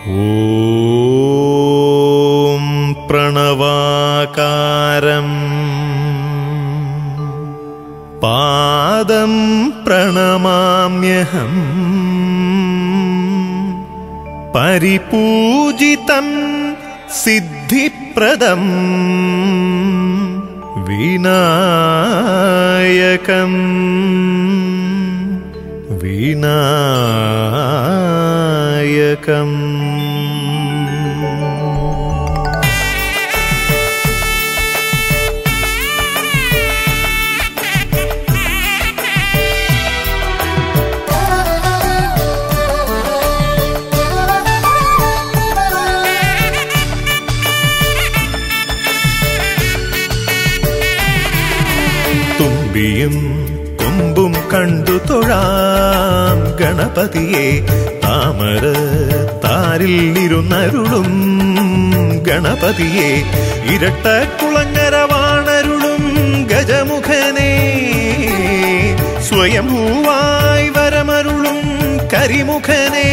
ॐ प्रणवाकारम् पादं प्रणमाम्यहम् परिपूजितं सिद्धिप्रदम् विनायकम् विनायकम् തുമ്പിയും കൊമ്പും കണ്ടു തൊഴാം ഗണപതിയെ താമര താരിൽ ഇരുന്നരുളും ഗണപതിയെ ഇരട്ട കുളങ്ങരവാണരുളും ഗജമുഖനെ സ്വയംഭൂവായി വരമരുളും കരിമുഖനെ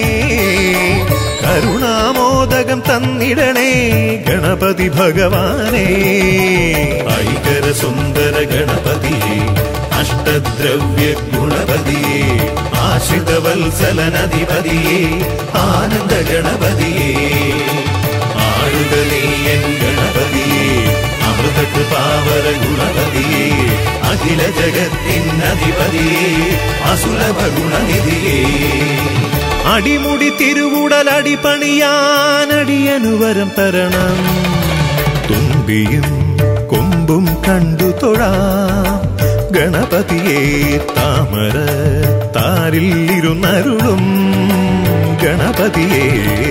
കരുണാമോദകം തന്നിടണേ ഗണപതി ഭഗവാനേ ഐകര സുന്ദര ഗണപതിയെ അഷ്ടദ്രവ്യ ഗുണപതിയെ ആശ്രിത വത്സലനധിപതിയെ ആനന്ദ ഗണപതിയെ ആഴുക നീയൻ ഗണപതിയെ അമൃത കൃപാവര ഗുണപതിയെ അഖില ജഗത്തിനധിപതിയെ അസുലഭ ഗുണനിധിയേ അടിമുടി തിരുവുടലടി പണിയാനടിയനുവരം തരണം തുമ്പിയും കൊമ്പും കണ്ടു തൊഴാം ഗണപതിയെ താമര താരിൽ ഇരുന്നരുളും ഗണപതിയെ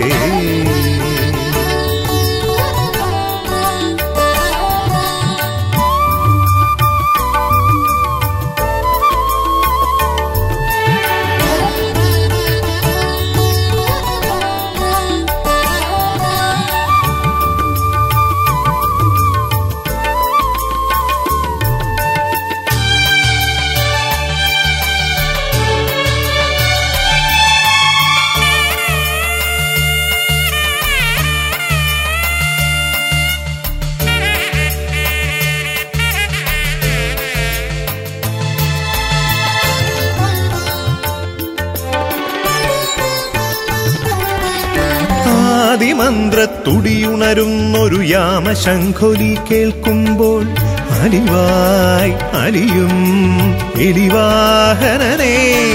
ആദിമന്ത്രത്തുടിയുണരുന്നൊരു യാമശംഖൊലി കേൾക്കുമ്പോൾ അലിവായി അലിയും എലിവാഹനനെ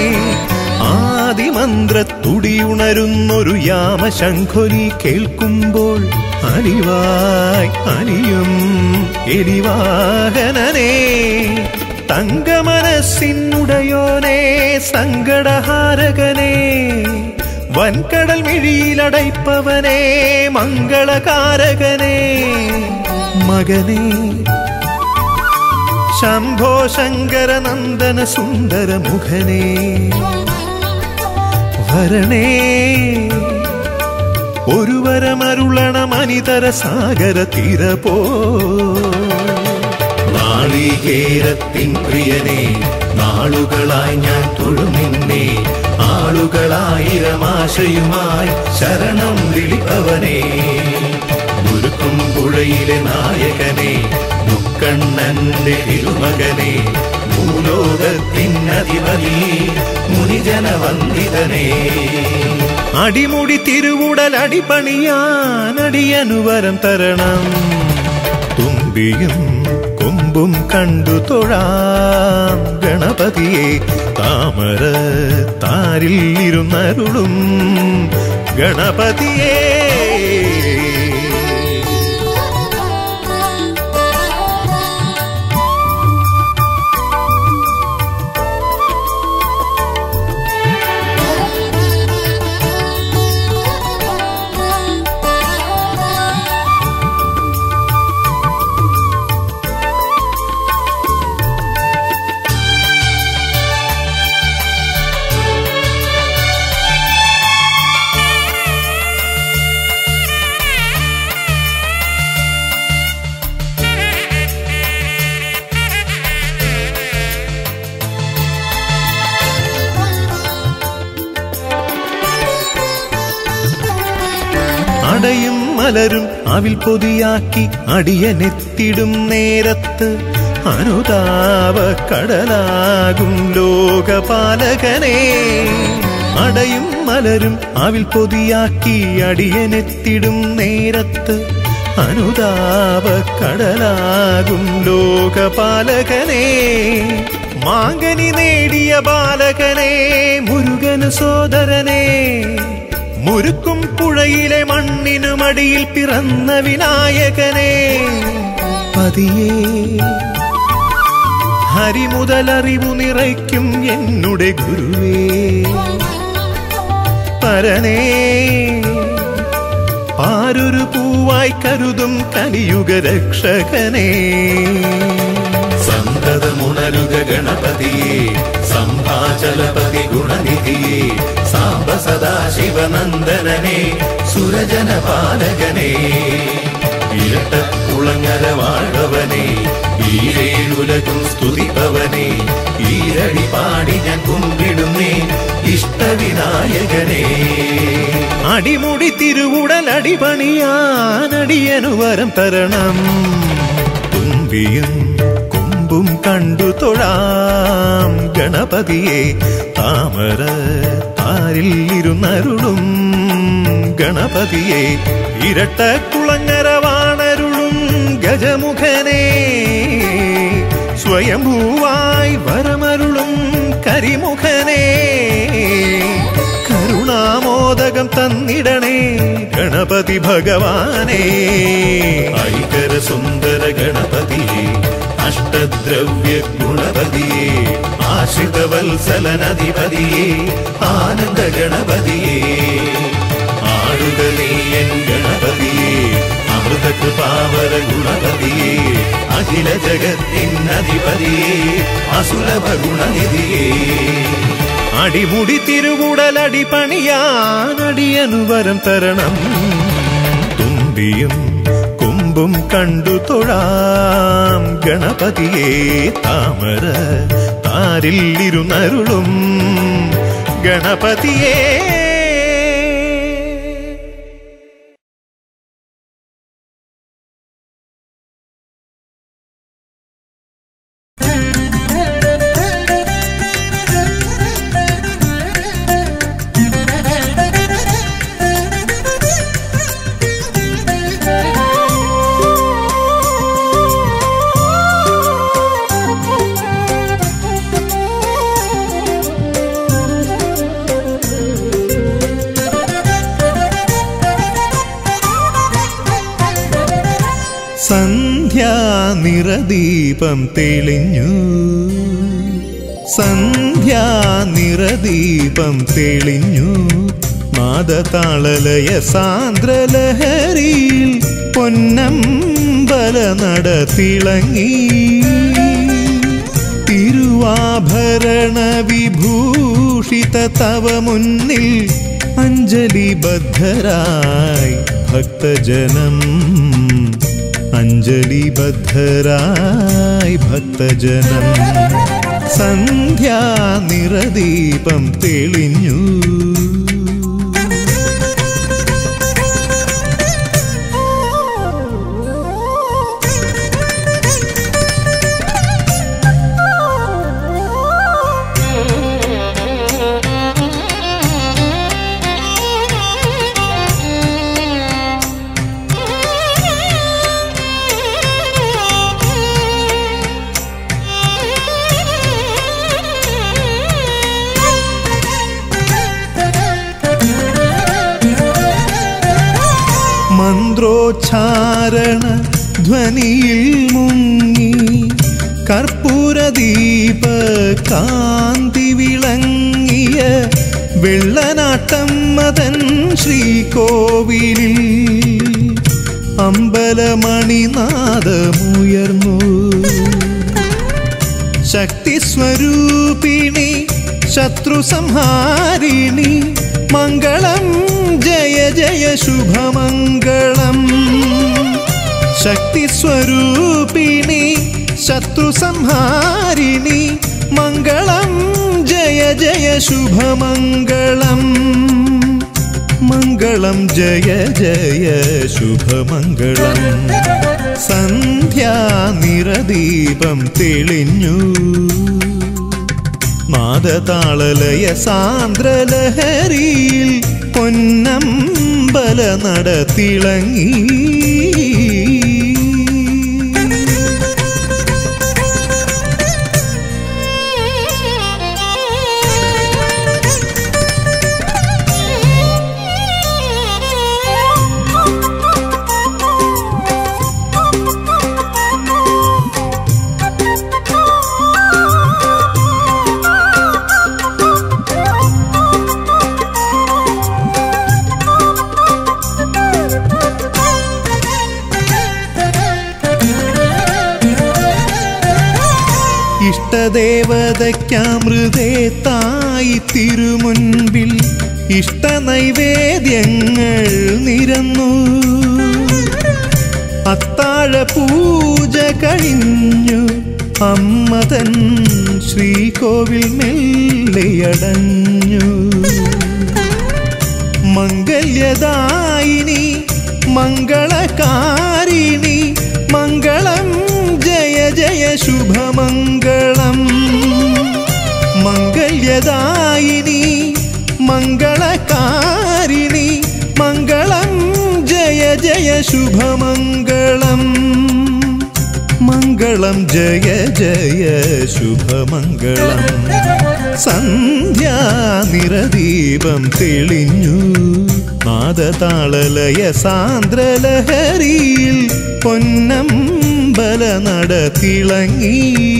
ആദിമന്ത്രത്തുടിയുണരുന്നൊരു യാമശംഖൊലി കേൾക്കുമ്പോൾ അലിവായി അലിയും എലിവാഹനനെ തങ്കമനസ്സിനുടയോനെ സങ്കടഹാരകനെ വൻകടൽ മിഴിയിലടയ്പവനെ മംഗളകാരകനെ മകനെ ശംഭോ ശങ്കര നന്ദന സുന്ദര മുഖനെ വരണേ ഒരു വരമരുളണമനിതര സാഗര തീര പോ നാളികേരത്തിൻ പ്രിയനെ നാളുകളായി ഞാൻ തൊഴുനിന്നെ ആളുകളായിരമാശയുമായി ശരണം വിളിപ്പവനെ മുരുക്കും പുഴയിലെ നായകനെ മുക്കണ്ണന്റെ തിരുമകനെ ഭൂലോകത്തിനധിപതി മുനിജനവന്ദിതനെ അടിമുടി തിരുവുടൽ അടിപണിയാൻ അടിയനുവരം തരണം തുമ്പിയും കൊമ്പും കണ്ടു തൊഴാം ഗണപതിയെ താമര താരിൽ ഇരുന്നരുളും ഗണപതിയേ അടയും മലരും അവിൽ പൊതിയാക്കി അടിയനെത്തിടും നേരത്ത് അനുതാപ കടലാകും ലോകപാലകനെ അടയും മലരും അവിൽ പൊതിയാക്കി അടിയനെത്തിടും നേരത്ത് അനുതാപ കടലാകും ലോകപാലകനെ മാങ്കനി നേടിയ ബാലകനെ മുരുകന് സോദരനെ മുരുക്കും പുഴയിലെ മണ്ണിനുമടിയിൽ പിറന്ന വിനായകനെ പതിയേ ഹരിമുതലറിവു നിറയ്ക്കും എന്നുടെ ഗുരുവേ പരനേ പാരൊരു പൂവായി കരുതും കലിയുഗ രക്ഷകനേ സന്തതമുണരുക ഗണപതിയെ സംഭാചലപതി ഗുണനിധിയെ സാംബ സദാശിവനന്ദനനെ സുരജന പാലകനേ ഇരട്ടക്കുളങ്ങര വാഴവനെ ഈരേഴുലകും സ്തുതിപ്പവനെ ഈരടി പാടി ഞാൻ കുമ്പിടുന്നേ ഇഷ്ടവിനായകനേ അടിമുടി തിരുവുടൽ അടിപണിയാനടിയനു വരം തരണം തുമ്പിയും കൊമ്പും കണ്ടു തൊഴാം ഗണപതിയെ താമര താരിൽ ഇരുന്നരുളും ഗണപതിയെ ഇരട്ടക്കുളങ്ങര വാണരുളും ഗജമുഖനെ സ്വയംഭൂവായി വരമരുളും കരിമുഖനെ കരുണാമോദകം തന്നിടണേ ഗണപതി ഭഗവാനേ ഐകര സുന്ദര ഗണപതിയെ അഷ്ടദ്രവ്യ ഗുണപതിയെ ആശ്രിതവത്സലനധിപതിയെ ആനന്ദ ഗണപതിയെ ആടുക നീയൻ ഗണപതിയെ അമൃത കൃപാവര ഗുണപതിയെ അഖില ജഗത്തിനധിപതിയെ അസുലഭ ഗുണനിധിയെ അടിമുടി തിരുവുടലടി പണിയാനടിയനുവരം തരണം തുമ്പിയും കൊമ്പും കണ്ടു തൊഴാം ഗണപതിയെ താമര താരിൽ ഇരുന്നരുളും ഗണപതിയേ സന്ധ്യാനിറദീപം തെളിഞ്ഞു സന്ധ്യാനിറദീപം തെളിഞ്ഞു നാദതാളലയ സാന്ദ്രലഹരിയിൽ പൊന്നമ്പല നട തിളങ്ങി തിരുവാഭരണ വിഭൂഷിത തവ മുന്നിൽ അഞ്ജലിബദ്ധരായി ഭക്തജനം അഞ്ജലിബദ്ധരായി ഭക്തജനം സന്ധ്യാനിറദീപം തെളിഞ്ഞു മന്ത്രോച്ചാരണ ധ്വനിയിൽ മുങ്ങി കർപ്പൂരദീപ കാന്തി വിളങ്ങിയ വെള്ളനാട്ടം മതൻ ശ്രീകോവിലിൽ അമ്പലമണിനാദമുയർന്നു ശക്തി സ്വരൂപിണി ശത്രു സംഹാരിണി മംഗളം ജയ ജയ ശുഭമംഗളം ശക്തി സ്വരൂപിണി ശത്രു സംഹാരിണി മംഗളം ജയ ജയ ശുഭമംഗളം മംഗള മംഗളം ജയ ജയ ശുഭമംഗളം സന്ധ്യാനിറദീപം തെളിഞ്ഞു നാദതാളലയ സാന്ദ്രലഹരിയിൽ പൊന്നമ്പല നട തിളങ്ങി ഇഷ്ടദേവതയ്ക്കാമൃതേ തായി തിരുമുൻപിൽ ഇഷ്ടനൈവേദ്യങ്ങൾ നിരന്നു അത്താഴ പൂജ കഴിഞ്ഞു അമ്മതൻ ശ്രീകോവിൽ മെല്ലെയടഞ്ഞു മംഗല്യദായിനി മംഗളകാരിണി മംഗളം ജയ ജയ ശുഭമംഗളം മംഗല്യദായിനി മംഗളകാരിണി മംഗളം ജയ ജയ ശുഭമംഗളം മംഗളം ജയ ജയ ശുഭമംഗളം സന്ധ്യാനിറദീപം തെളിഞ്ഞു നാദതാളലയ സാന്ദ്രലഹരിയിൽ പൊന്നമ്പല നട തിളങ്ങി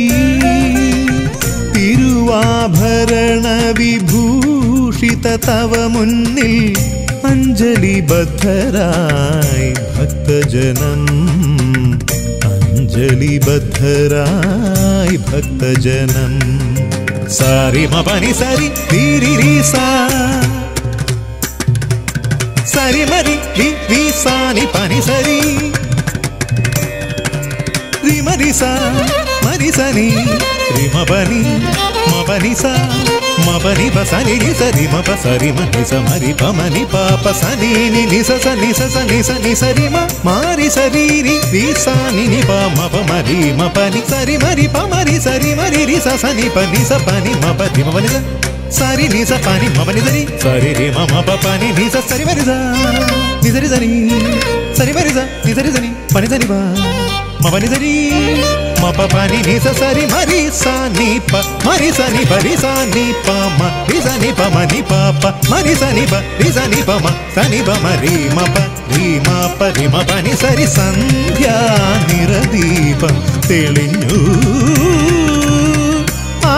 തിരുവാഭരണ വിഭൂഷിത തവ മുന്നിൽ അഞ്ജലിബദ്ധരായി ഭക്തജനം അഞ്ജലിബദ്ധരായി ഭക്തജനം സാരി മപനി സരി തീരി സാ സരി മരി രി രി സാനി പനി സരി രി മരി സാ മരി സനി രി മപനി മപനി സാ మపని పసని ని సరి మ పసరి మ ని స మరి ప మని ప ప సని ని ని స స ని స స ని స ని సరి మ మారి సరి రి రి స ని ని ప మ ప మరి మ ప ని సరి మరి ప మరి సరి మరి రి స స ని ప ని స ప ని మ ప రి మ ప ని స సరి ని స ప ని మ ప ని సరి సరి రి మ మ ప ప ని ని స సరి మరి స ని సరి సరి సరి మరి స ని సరి సరి ప ని సరి ప మ ప ని సరి మ ప ప ని ని స సరి మరి స ని ప మరి స ని ప రి స ని ప మ రి స ని ప మ ని ప ప మరి స ని ప రి స ని ప మ స ని ప మ రి మ ప రి మ ప రి మ ప ని సరి సంధ్యా నిరదీപം തെളിഞ്ഞു ആ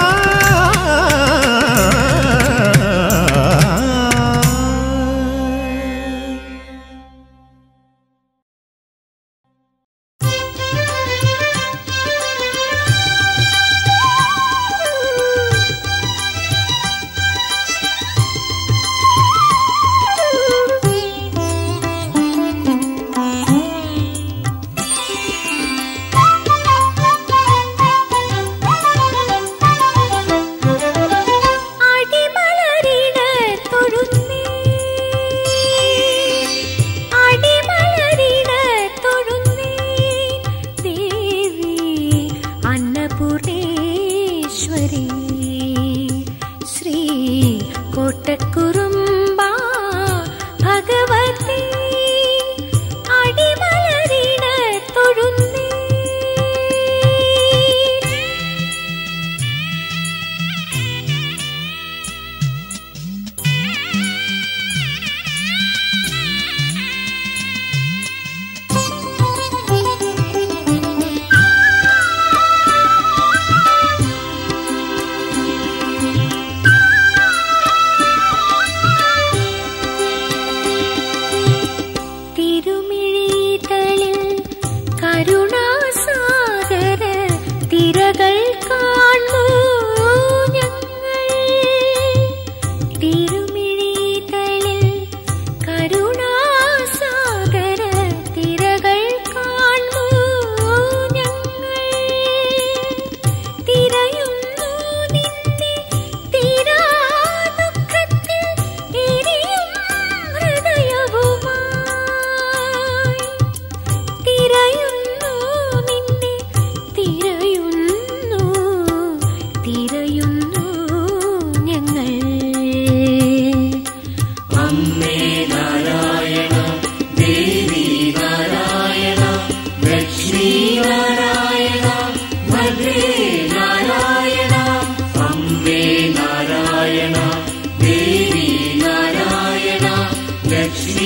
അടിമലരിട തൊഴുന്നേ അടിമലരിട തൊഴുന്നേ ദേവി അന്നപൂർണേശ്വരി ശ്രീ കോട്ടക്കുറുമ്പ ഭഗവതി അടിമലരിട തൊഴുന്നേ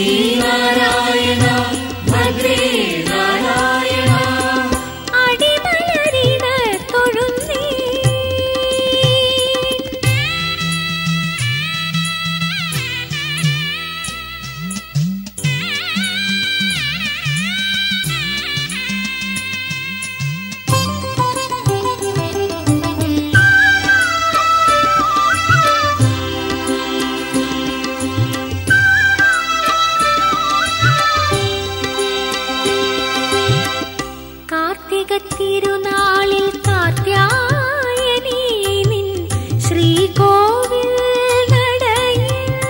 ലക്ഷ്മീനാരായണ ഭദ്രേ നാരായണ അടിമലരിട തൊഴുന്നേ കാർത്തിക തിരുനാളിൽ കാർത്യായനീ നിൻ ശ്രീകോവിൽ നടയിൽ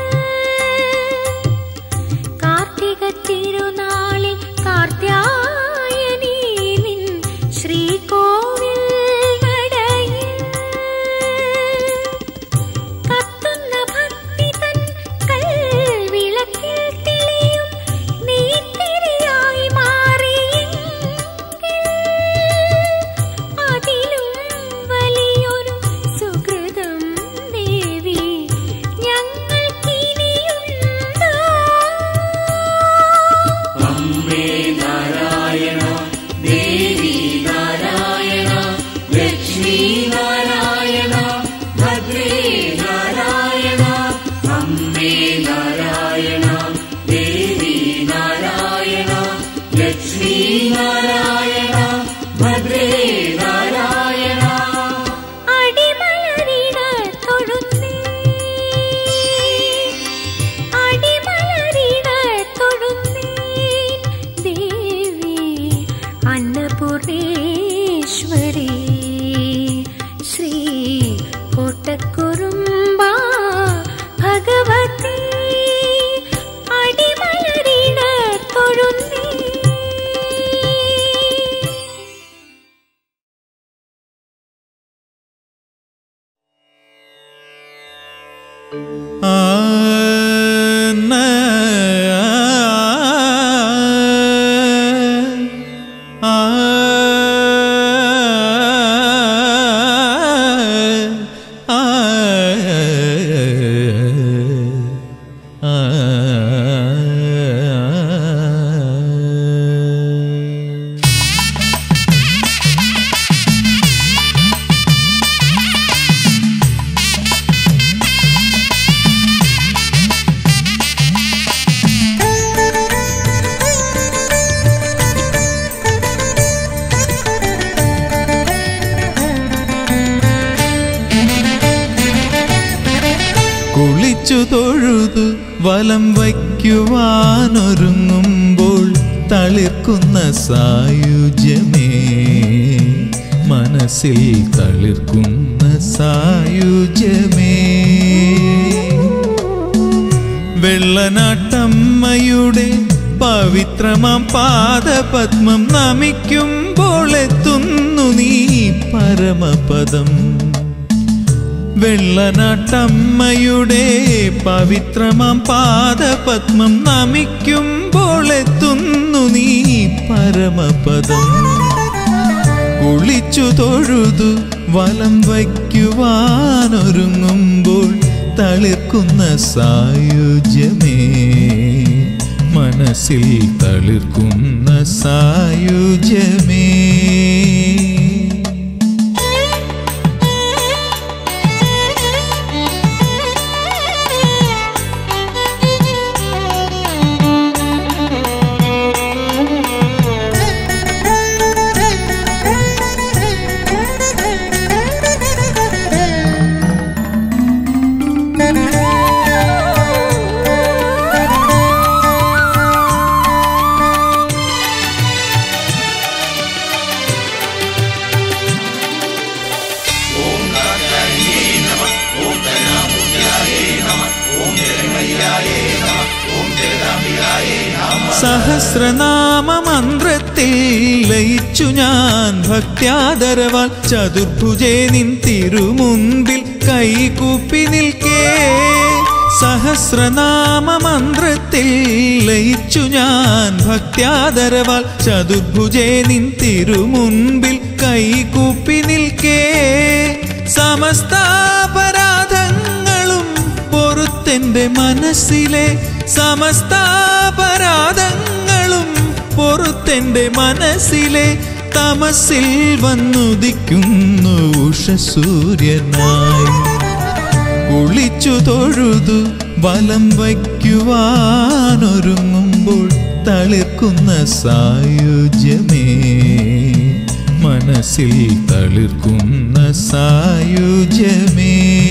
കാർത്തിക തിരുനാളിൽ കാർത്യായനീ നിൻ ശ്രീകോവിൽ നടയിൽ കത്തുന്ന ഭക്തി തൻ കൽവിളക്കിൽ തെളിയും നീത്തിരിയായി മാറിയെങ്കിൽ അതിലും വലിയൊരു സുഹൃതം ദേവി ഞങ്ങൾക്കിനിയുണ്ടോ അമ്മേ നാരായണ ദേവി നാരായണ ലക്ഷ്മീ നാരായണ ഭദ്രേ നാരായണ അമ്മേ നാരായണ ദേവി നാരായണ ലക്ഷ്മീ നാരായണ ഭദ്രേ നാരായണ അടിമലരിട തൊഴുന്നേ അടിമലരിട തൊഴുന്നേ ദേവി അന്നപൂർണേശ്വരി ശ്രീ കോട്ടക്കുറുമ്പ ഭഗവതി അടിമലരിട തൊഴുന്നേ ആ ന ആ ആ ആ കുളിച്ചു തൊഴുതു വലം വയ്ക്കുവാനൊരുങ്ങുമ്പോൾ തളിർക്കുന്ന സായുജ്യമേ മനസ്സിൽ തളിർക്കുന്ന സായുജ്യമേ വെള്ളനാട്ടമ്മയുടെ പവിത്രമാം പാദപത്മം നമിക്കുമ്പോൾ എത്തുന്നു നീ പരമപദം വെള്ളനാട്ടമ്മയുടെ പവിത്രമാം പാദപത്മം നമിക്കുമ്പോൾ എത്തുന്നു നീ പരമപദം കുളിച്ചു തൊഴുതു വലം വയ്ക്കുവാനൊരുങ്ങുമ്പോൾ തളിർക്കുന്ന സായുജ്യമേ മനസ്സിൽ തളിർക്കുന്ന സായുജ്യമേ സഹസ്രനാമ മന്ത്രത്തിൽ ലയിച്ചു ഞാൻ ഭക്ത്യാദരവാൽ ചതുർഭുജേ നിൻ തിരുമുൻപിൽ കൈകൂപ്പി നിൽക്കേ സഹസ്രനാമ മന്ത്രത്തിൽ ലയിച്ചു ഞാൻ ഭക്ത്യാദരവാൽ ചതുർഭുജേ നിൻ തിരുമുൻപിൽ കൈകൂപ്പി നിൽക്കേ സമസ്താപരാധങ്ങളും പൊറുത്തെന്റെ മനസ്സിലെ സമസ്താപരാധങ്ങളും അപരാധങ്ങളും പൊറുത്തെന്റെ മനസ്സിലെ തമസിൽ വന്നുദിക്കുന്നു ഉഷസൂര്യനായി കുളിച്ചു തൊഴുതു വലം വയ്ക്കുവാനൊരുങ്ങുമ്പോൾ തളിർക്കുന്ന സായുജ്യമേ മനസ്സിൽ തളിർക്കുന്ന സായുജ്യമേ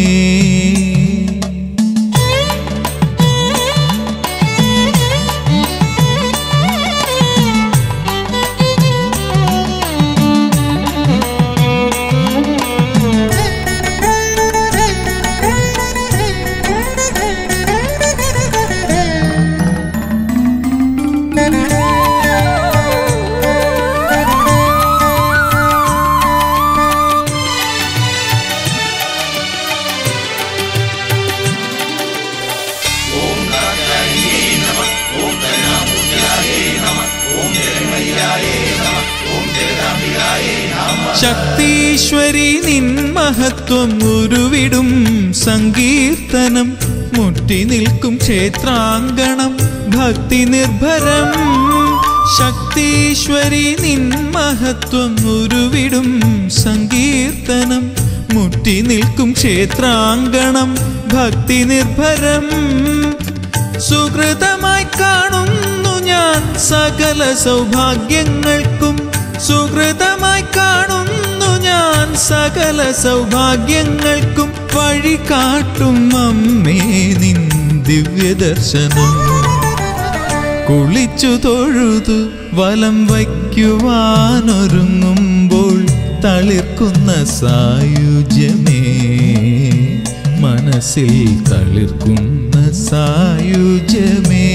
ശക്തീശ്വരി നിൻ മഹത്വം ഉരുവിടും സങ്കീർത്തനം മുറ്റി നിൽക്കും ക്ഷേത്രാങ്കണം ഭക്തി നിർഭരം ശക്തീശ്വരി നിൻ മഹത്വം ഉരുവിടും സങ്കീർത്തനം മുറ്റി നിൽക്കും ക്ഷേത്രാങ്കണം ഭക്തി നിർഭരം സുഹൃതമായി കാണുന്നു ഞാൻ സകല സൗഭാഗ്യങ്ങൾക്കും സുഹൃതമായി കാണുന്നു ഞാൻ സകല സൗഭാഗ്യങ്ങൾക്കും വഴി കാട്ടും അമ്മേ നിൻ ദിവ്യദർശനം കുളിച്ചു തൊഴുതു വലം വയ്ക്കുവാനൊരുങ്ങുമ്പോൾ തളിർക്കുന്ന സായുജ്യമേ മനസ്സിൽ തളിർക്കുന്ന സായുജ്യമേ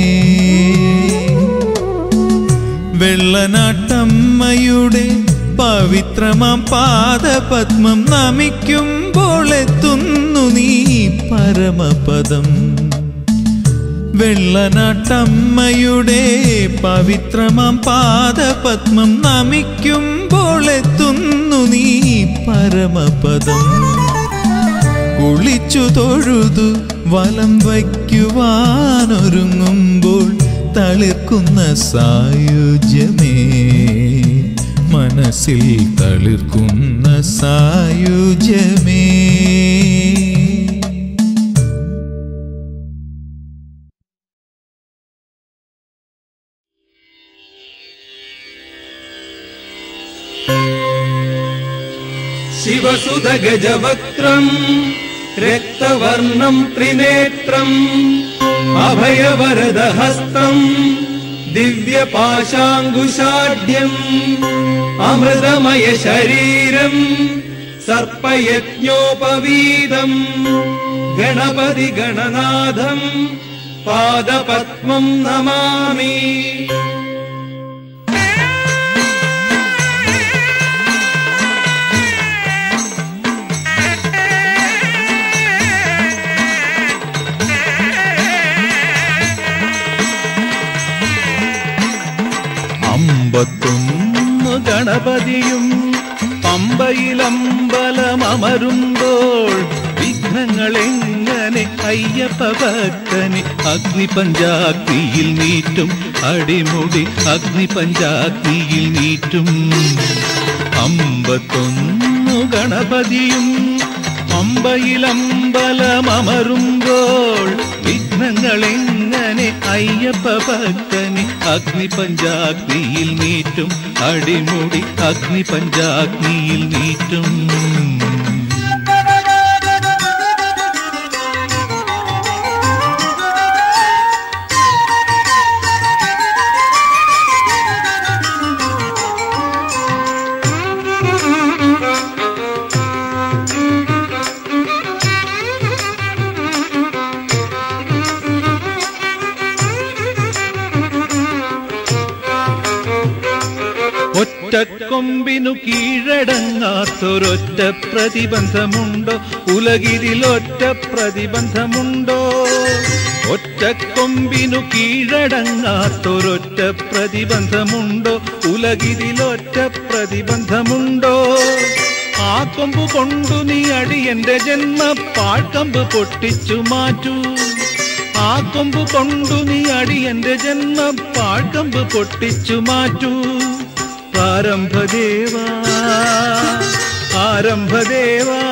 വെള്ളനാട്ടമ്മയുടെ പവിത്രമാം പാദപത്മം നമിക്കുമ്പോൾ എത്തുന്നു നീ പരമപദം വെള്ളനാട്ടമ്മയുടെ പവിത്രമാം പാദപത്മം നമിക്കുമ്പോൾ എത്തുന്നു നീ പരമപദം കുളിച്ചു തൊഴുതു വലം വയ്ക്കുവാനൊരുങ്ങുമ്പോൾ തളിർക്കുന്ന സായുജ്യമേ മനസ്സിൽ തളിർക്കുന്ന സായുജ്യമേ ശിവസുതഗജവക്രം രക്തവർണം ത്രിനേത്രം അഭയവരദഹസ്തം ദിവ്യപാശാങ്കുശാഢ്യം അമൃതമയ ശരീരം സർപ്പയജ്ഞോപവീതം ഗണപതി ഗണനാഥം പാദപത്മം നമാമി അമ്പത്തൊന്നു ഗണപതിയും പമ്പയിലമ്പലമരുമ്പോൾ വിഘ്നങ്ങൾ എങ്ങനെ അയ്യപ്പ ഭക്തന് അഗ്നിപഞ്ചാഗ്നിയിൽ നീറ്റും അടിമുടി അഗ്നിപഞ്ചാഗ്നിയിൽ നീറ്റും അമ്പത്തൊന്നു ഗണപതിയും പമ്പയിലമ്പലമരുമ്പോൾ വിഘ്നങ്ങൾ എങ്ങനെ അയ്യപ്പ ഭക്തന് അഗ്നിപഞ്ചാഗ്നിയിൽ നീറ്റും അടിമുടി അഗ്നിപഞ്ചാഗ്നിയിൽ നീറ്റും ഒറ്റക്കൊമ്പിനു കീഴടങ്ങാത്തൊരൊറ്റ പ്രതിബന്ധമുണ്ടോ ഉലകിതിലൊറ്റ പ്രതിബന്ധമുണ്ടോ ഒറ്റക്കൊമ്പിനു കീഴടങ്ങാത്തൊരൊറ്റ പ്രതിബന്ധമുണ്ടോ ഉലകിതിലൊറ്റ പ്രതിബന്ധമുണ്ടോ ആ കൊമ്പു കൊണ്ടു നീ അടിയന്റെ ജന്മ പാഴ്ക്കമ്പ് പൊട്ടിച്ചു മാറ്റൂ ആ കൊമ്പ് കൊണ്ടു നീ അടിയന്റെ ജന്മ പാഴ്കമ്പ് പൊട്ടിച്ചു മാറ്റൂ പ്രാരംഭദേവാ ആരംഭദേവാ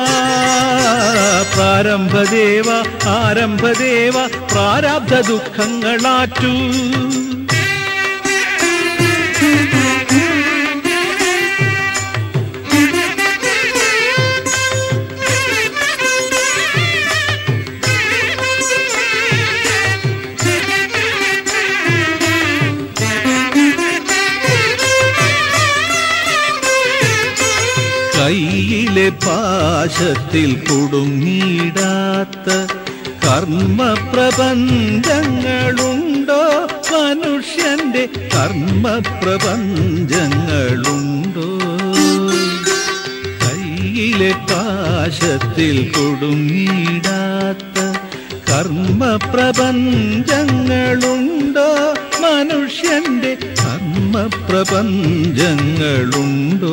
പ്രാരംഭദേവ ആരംഭദേവ പ്രാരാബ്ധ ദുഃഖങ്ങളാറ്റൂ കയ്യിലെ പാശത്തിൽ കുടുങ്ങിയിടാത്ത കർമ്മപ്രപഞ്ചങ്ങളുണ്ടോ മനുഷ്യന്റെ കർമ്മപ്രപഞ്ചങ്ങളുണ്ടോ കയ്യിലെ പാശത്തിൽ കുടുങ്ങിയിടാത്ത കർമ്മപ്രപഞ്ചങ്ങളുണ്ടോ മനുഷ്യന്റെ കർമ്മപ്രപഞ്ചങ്ങളുണ്ടോ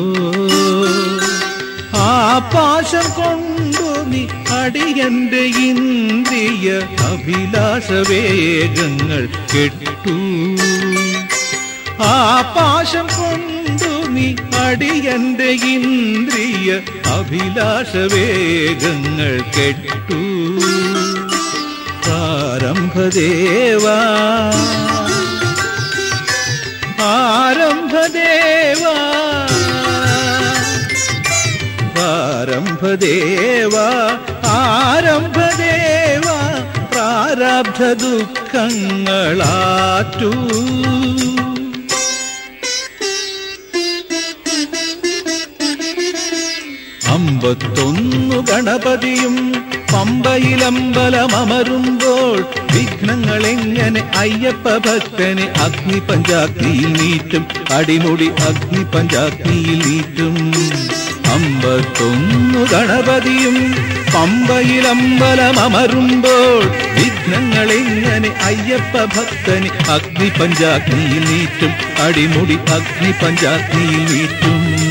ആ പാശം കൊണ്ടു നീ അടിയന്റെ ഇന്ദ്രിയ അഭിലാഷവേഗങ്ങൾ കെട്ടു ആ പാശം കൊണ്ടു നീ അടിയന്റെ ഇന്ദ്രിയ അഭിലാഷവേഗങ്ങൾ കെട്ടു പ്രാരംഭദേവാ ആരംഭദേവാ ആരംഭദേവ ആരംഭദേവ പ്രാരബ്ധ ദുഃഖങ്ങളാറ്റൂ അമ്പത്തൊന്നു ഗണപതിയും പമ്പയിലമ്പലമരുമ്പോൾ വിഘ്നങ്ങൾ എങ്ങനെ അയ്യപ്പ ഭക്തനെ അഗ്നി പഞ്ചാഗ്നിയിൽ നീറ്റും അടിമുടി അഗ്നി പഞ്ചാഗ്നിയിൽ നീറ്റും അമ്പത്തൊന്നു ഗണപതിയും പമ്പയിലമ്പലമരുമ്പോൾ വിഘ്നങ്ങൾ എങ്ങനെ അയ്യപ്പ ഭക്തന് അഗ്നി പഞ്ചാഗ്നിയിൽ നീറ്റും അടിമുടി അഗ്നി പഞ്ചാഗ്നിയിൽ നീറ്റും